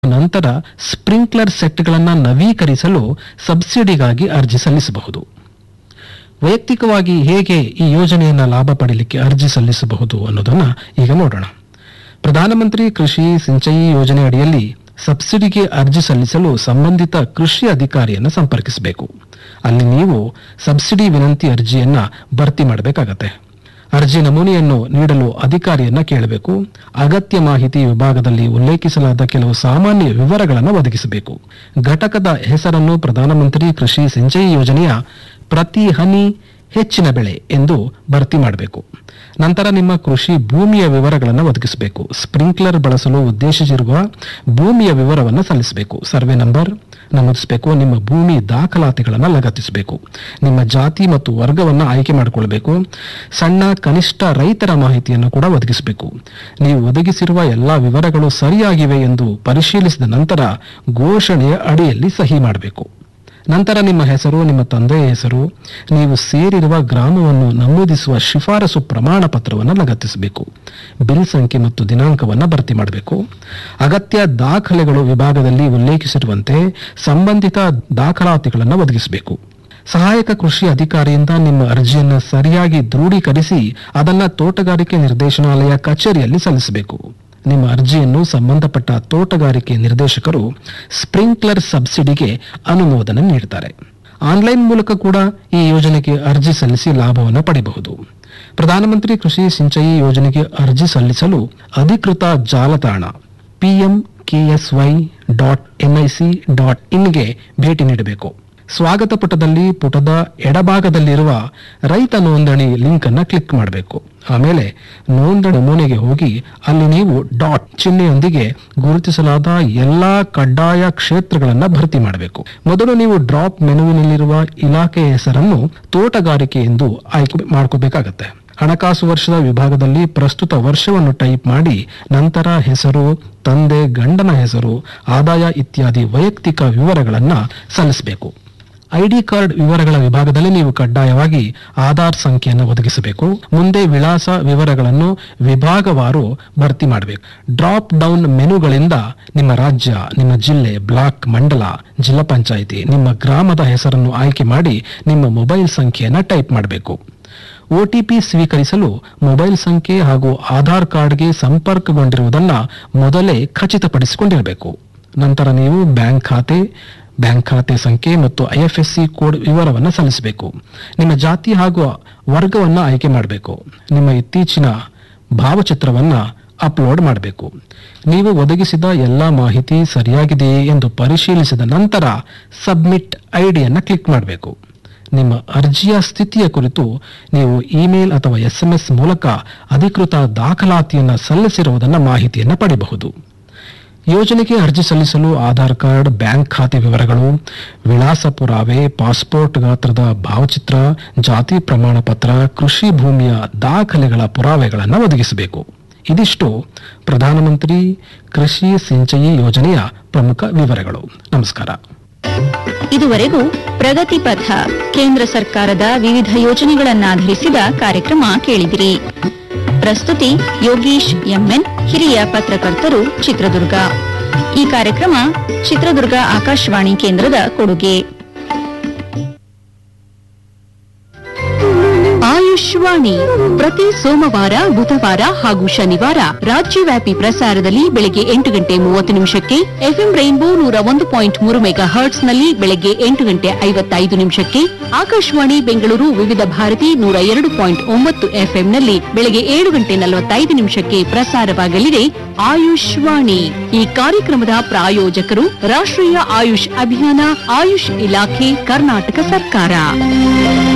ನಂತರ ಸ್ಪ್ರಿಂಕ್ಲರ್ ಸೆಟ್ಗಳನ್ನು ನವೀಕರಿಸಲು ಸಬ್ಸಿಡಿಗಾಗಿ ಅರ್ಜಿ ಸಲ್ಲಿಸಬಹುದು ವೈಯಕ್ತಿಕವಾಗಿ ಹೇಗೆ ಈ ಯೋಜನೆಯನ್ನ ಲಾಭ ಪಡೆಯಲಿಕ್ಕೆ ಅರ್ಜಿ ಸಲ್ಲಿಸಬಹುದು ಅನ್ನೋದನ್ನ ಈಗ ನೋಡೋಣ ಪ್ರಧಾನಮಂತ್ರಿ ಕೃಷಿ ಸಿಂಚಯಿ ಯೋಜನೆ ಅಡಿಯಲ್ಲಿ ಸಬ್ಸಿಡಿಗೆ ಅರ್ಜಿ ಸಲ್ಲಿಸಲು ಸಂಬಂಧಿತ ಕೃಷಿ ಅಧಿಕಾರಿಯನ್ನ ಸಂಪರ್ಕಿಸಬೇಕು ಅಲ್ಲಿ ನೀವು ಸಬ್ಸಿಡಿ ವಿನಂತಿ ಅರ್ಜಿಯನ್ನ ಭರ್ತಿ ಮಾಡಬೇಕಾಗತ್ತೆ ಅರ್ಜಿ ನಮೂನೆಯನ್ನು ನೀಡಲು ಅಧಿಕಾರಿಯನ್ನ ಕೇಳಬೇಕು ಅಗತ್ಯ ಮಾಹಿತಿ ವಿಭಾಗದಲ್ಲಿ ಉಲ್ಲೇಖಿಸಲಾದ ಕೆಲವು ಸಾಮಾನ್ಯ ವಿವರಗಳನ್ನು ಒದಗಿಸಬೇಕು ಘಟಕದ ಹೆಸರನ್ನು ಪ್ರಧಾನಮಂತ್ರಿ ಕೃಷಿ ಸಿಂಚಯಿ ಯೋಜನೆಯ ಪ್ರತಿ ಹನಿ ಹೆಚ್ಚಿನ ಬೆಳೆ ಎಂದು ಭರ್ತಿ ಮಾಡಬೇಕು ನಂತರ ನಿಮ್ಮ ಕೃಷಿ ಭೂಮಿಯ ವಿವರಗಳನ್ನು ಒದಗಿಸಬೇಕು ಸ್ಪ್ರಿಂಕ್ಲರ್ ಬಳಸಲು ಉದ್ದೇಶಿಸಿರುವ ಭೂಮಿಯ ವಿವರವನ್ನು ಸಲ್ಲಿಸಬೇಕು ಸರ್ವೆ ನಂಬರ್ ನಮೂದಿಸಬೇಕು ನಿಮ್ಮ ಭೂಮಿ ದಾಖಲಾತಿಗಳನ್ನು ಲಗತ್ತಿಸಬೇಕು ನಿಮ್ಮ ಜಾತಿ ಮತ್ತು ವರ್ಗವನ್ನು ಆಯ್ಕೆ ಮಾಡಿಕೊಳ್ಬೇಕು ಸಣ್ಣ ಕನಿಷ್ಠ ರೈತರ ಮಾಹಿತಿಯನ್ನು ಕೂಡ ಒದಗಿಸಬೇಕು ನೀವು ಒದಗಿಸಿರುವ ಎಲ್ಲಾ ವಿವರಗಳು ಸರಿಯಾಗಿವೆ ಎಂದು ಪರಿಶೀಲಿಸಿದ ನಂತರ ಘೋಷಣೆಯ ಅಡಿಯಲ್ಲಿ ಸಹಿ ಮಾಡಬೇಕು ನಂತರ ನಿಮ್ಮ ಹೆಸರು ನಿಮ್ಮ ತಂದೆಯ ಹೆಸರು ನೀವು ಸೇರಿರುವ ಗ್ರಾಮವನ್ನು ನಮೂದಿಸುವ ಶಿಫಾರಸು ಪ್ರಮಾಣ ಪತ್ರವನ್ನು ಲಗತ್ತಿಸಬೇಕು ಬಿಲ್ ಸಂಖ್ಯೆ ಮತ್ತು ದಿನಾಂಕವನ್ನು ಭರ್ತಿ ಮಾಡಬೇಕು ಅಗತ್ಯ ದಾಖಲೆಗಳು ವಿಭಾಗದಲ್ಲಿ ಉಲ್ಲೇಖಿಸಿರುವಂತೆ ಸಂಬಂಧಿತ ದಾಖಲಾತಿಗಳನ್ನು ಒದಗಿಸಬೇಕು ಸಹಾಯಕ ಕೃಷಿ ಅಧಿಕಾರಿಯಿಂದ ನಿಮ್ಮ ಅರ್ಜಿಯನ್ನು ಸರಿಯಾಗಿ ದೃಢೀಕರಿಸಿ ಅದನ್ನ ತೋಟಗಾರಿಕೆ ನಿರ್ದೇಶನಾಲಯ ಕಚೇರಿಯಲ್ಲಿ ಸಲ್ಲಿಸಬೇಕು ನಿಮ್ಮ ಅರ್ಜಿಯನ್ನು ಸಂಬಂಧಪಟ್ಟ ತೋಟಗಾರಿಕೆ ನಿರ್ದೇಶಕರು ಸ್ಪ್ರಿಂಕ್ಲರ್ ಸಬ್ಸಿಡಿಗೆ ಅನುಮೋದನೆ ನೀಡುತ್ತಾರೆ ಆನ್ಲೈನ್ ಮೂಲಕ ಕೂಡ ಈ ಯೋಜನೆಗೆ ಅರ್ಜಿ ಸಲ್ಲಿಸಿ ಲಾಭವನ್ನು ಪಡೆಯಬಹುದು ಪ್ರಧಾನಮಂತ್ರಿ ಕೃಷಿ ಸಿಂಚಯಿ ಯೋಜನೆಗೆ ಅರ್ಜಿ ಸಲ್ಲಿಸಲು ಅಧಿಕೃತ ಜಾಲತಾಣ PM KSY dot NIC dot ಇನ್ಗೆ ಭೇಟಿ ನೀಡಬೇಕು ಸ್ವಾಗತ ಪುಟದಲ್ಲಿ ಪುಟದ ಎಡಭಾಗದಲ್ಲಿರುವ ರೈತ ನೋಂದಣಿ ಲಿಂಕ್ ಅನ್ನ ಕ್ಲಿಕ್ ಮಾಡಬೇಕು ಆಮೇಲೆ ನೋಂದಣಿ ನಮೂನೆಗೆ ಹೋಗಿ ಅಲ್ಲಿ ನೀವು ಡಾಟ್ ಚಿಹ್ನೆಯೊಂದಿಗೆ ಗುರುತಿಸಲಾದ ಎಲ್ಲಾ ಕಡ್ಡಾಯ ಕ್ಷೇತ್ರಗಳನ್ನ ಭರ್ತಿ ಮಾಡಬೇಕು ಮೊದಲು ನೀವು ಡ್ರಾಪ್ ಮೆನುವಿನಲ್ಲಿರುವ ಇಲಾಖೆಯ ಹೆಸರನ್ನು ತೋಟಗಾರಿಕೆ ಎಂದು ಆಯ್ಕೆ ಮಾಡ್ಕೋಬೇಕಾಗತ್ತೆ ಹಣಕಾಸು ವರ್ಷದ ವಿಭಾಗದಲ್ಲಿ ಪ್ರಸ್ತುತ ವರ್ಷವನ್ನು ಟೈಪ್ ಮಾಡಿ ನಂತರ ಹೆಸರು ತಂದೆ ಗಂಡನ ಹೆಸರು ಆದಾಯ ಇತ್ಯಾದಿ ವೈಯಕ್ತಿಕ ವಿವರಗಳನ್ನ ಸಲ್ಲಿಸಬೇಕು ಐಡಿ ಕಾರ್ಡ್ ವಿವರಗಳ ವಿಭಾಗದಲ್ಲಿ ನೀವು ಕಡ್ಡಾಯವಾಗಿ ಆಧಾರ್ ಸಂಖ್ಯೆಯನ್ನು ಒದಗಿಸಬೇಕು ಮುಂದೆ ವಿಳಾಸ ವಿವರಗಳನ್ನು ವಿಭಾಗವಾರು ಭರ್ತಿ ಮಾಡಬೇಕು ಡ್ರಾಪ್ ಡೌನ್ ಮೆನುಗಳಿಂದ ನಿಮ್ಮ ರಾಜ್ಯ ನಿಮ್ಮ ಜಿಲ್ಲೆ ಬ್ಲಾಕ್ ಮಂಡಲ ಜಿಲ್ಲಾ ಪಂಚಾಯಿತಿ ನಿಮ್ಮ ಗ್ರಾಮದ ಹೆಸರನ್ನು ಆಯ್ಕೆ ಮಾಡಿ ನಿಮ್ಮ ಮೊಬೈಲ್ ಸಂಖ್ಯೆಯನ್ನು ಟೈಪ್ ಮಾಡಬೇಕು ಒಟಿಪಿ ಸ್ವೀಕರಿಸಲು ಮೊಬೈಲ್ ಸಂಖ್ಯೆ ಹಾಗೂ ಆಧಾರ್ ಕಾರ್ಡ್ಗೆ ಸಂಪರ್ಕಗೊಂಡಿರುವುದನ್ನ ಮೊದಲೇ ಖಚಿತಪಡಿಸಿಕೊಂಡಿರಬೇಕು ನಂತರ ನೀವು ಬ್ಯಾಂಕ್ ಖಾತೆ ಬ್ಯಾಂಕ್ ಖಾತೆ ಸಂಖ್ಯೆ ಮತ್ತು ಐಎಫ್ಎಸ್ಸಿ ಕೋಡ್ ವಿವರವನ್ನು ಸಲ್ಲಿಸಬೇಕು ನಿಮ್ಮ ಜಾತಿ ಹಾಗೂ ವರ್ಗವನ್ನ ಆಯ್ಕೆ ಮಾಡಬೇಕು ನಿಮ್ಮ ಇತ್ತೀಚಿನ ಭಾವಚಿತ್ರವನ್ನ ಅಪ್ಲೋಡ್ ಮಾಡಬೇಕು ನೀವು ಒದಗಿಸಿದ ಎಲ್ಲ ಮಾಹಿತಿ ಸರಿಯಾಗಿದೆಯೇ ಎಂದು ಪರಿಶೀಲಿಸಿದ ನಂತರ ಸಬ್ಮಿಟ್ ಐಡಿಯನ್ನು ಕ್ಲಿಕ್ ಮಾಡಬೇಕು ನಿಮ್ಮ ಅರ್ಜಿಯ ಸ್ಥಿತಿಯ ಕುರಿತು ನೀವು ಇಮೇಲ್ ಅಥವಾ ಎಸ್ಎಂಎಸ್ ಮೂಲಕ ಅಧಿಕೃತ ದಾಖಲಾತಿಯನ್ನು ಸಲ್ಲಿಸಿರುವುದನ್ನ ಮಾಹಿತಿಯನ್ನು ಪಡೆಯಬಹುದು ಯೋಜನೆಗೆ ಅರ್ಜಿ ಸಲ್ಲಿಸಲು ಆಧಾರ್ ಕಾರ್ಡ್ ಬ್ಯಾಂಕ್ ಖಾತೆ ವಿವರಗಳು ವಿಳಾಸ ಪುರಾವೆ ಪಾಸ್ಪೋರ್ಟ್ ಗಾತ್ರದ ಭಾವಚಿತ್ರ ಜಾತಿ ಪ್ರಮಾಣ ಪತ್ರ ಕೃಷಿ ಭೂಮಿಯ ದಾಖಲೆಗಳ ಪುರಾವೆಗಳನ್ನು ಒದಗಿಸಬೇಕು ಇದಿಷ್ಟು ಪ್ರಧಾನಮಂತ್ರಿ ಕೃಷಿ ಸಿಂಚಯಿ ಯೋಜನೆಯ ಪ್ರಮುಖ ವಿವರಗಳು ನಮಸ್ಕಾರ ಇದುವರೆಗೂ ಪ್ರಗತಿ ಪಥ ಕೇಂದ್ರ ಸರ್ಕಾರದ ವಿವಿಧ ಯೋಜನೆಗಳನ್ನಾಧರಿಸಿದ ಕಾರ್ಯಕ್ರಮ ಕೇಳಿದಿರಿ ಪ್ರಸ್ತುತಿ ಯೋಗೀಶ್ ಎಂಎನ್ ಹಿರಿಯ ಪತ್ರಕರ್ತರು ಚಿತ್ರದುರ್ಗ ಈ ಕಾರ್ಯಕ್ರಮ ಚಿತ್ರದುರ್ಗ ಆಕಾಶವಾಣಿ ಕೇಂದ್ರದ ಕೊಡುಗೆ ಆಯುಷ್ವಾಣಿ ಪ್ರತಿ ಸೋಮವಾರ ಬುಧವಾರ ಹಾಗೂ ಶನಿವಾರ ರಾಜ್ಯವ್ಯಾಪಿ ಪ್ರಸಾರದಲ್ಲಿ ಬೆಳಗ್ಗೆ ಎಂಟು ಗಂಟೆ ಮೂವತ್ತು ನಿಮಿಷಕ್ಕೆ ಎಫ್ಎಂ ರೈನ್ಬೋ ನೂರ ಒಂದು ಪಾಯಿಂಟ್ ಮೂರು ಮೆಗಾ ಹರ್ಟ್ಸ್ ನಲ್ಲಿ ಬೆಳಗ್ಗೆ ಎಂಟು ಗಂಟೆ ಐವತ್ತೈದು ನಿಮಿಷಕ್ಕೆ ಆಕಾಶವಾಣಿ ಬೆಂಗಳೂರು ವಿವಿಧ ಭಾರತಿ ನೂರ ಎರಡು ಪಾಯಿಂಟ್ ಒಂಬತ್ತು ಎಫ್ಎಂ ನಲ್ಲಿ ಬೆಳಗ್ಗೆ ಏಳು ಗಂಟೆ ನಲವತ್ತೈದು ನಿಮಿಷಕ್ಕೆ ಪ್ರಸಾರವಾಗಲಿದೆ ಆಯುಷ್ವಾಣಿ ಈ ಕಾರ್ಯಕ್ರಮದ ಪ್ರಾಯೋಜಕರು ರಾಷ್ಟ್ರೀಯ ಆಯುಷ್ ಅಭಿಯಾನ ಆಯುಷ್ ಇಲಾಖೆ ಕರ್ನಾಟಕ ಸರ್ಕಾರ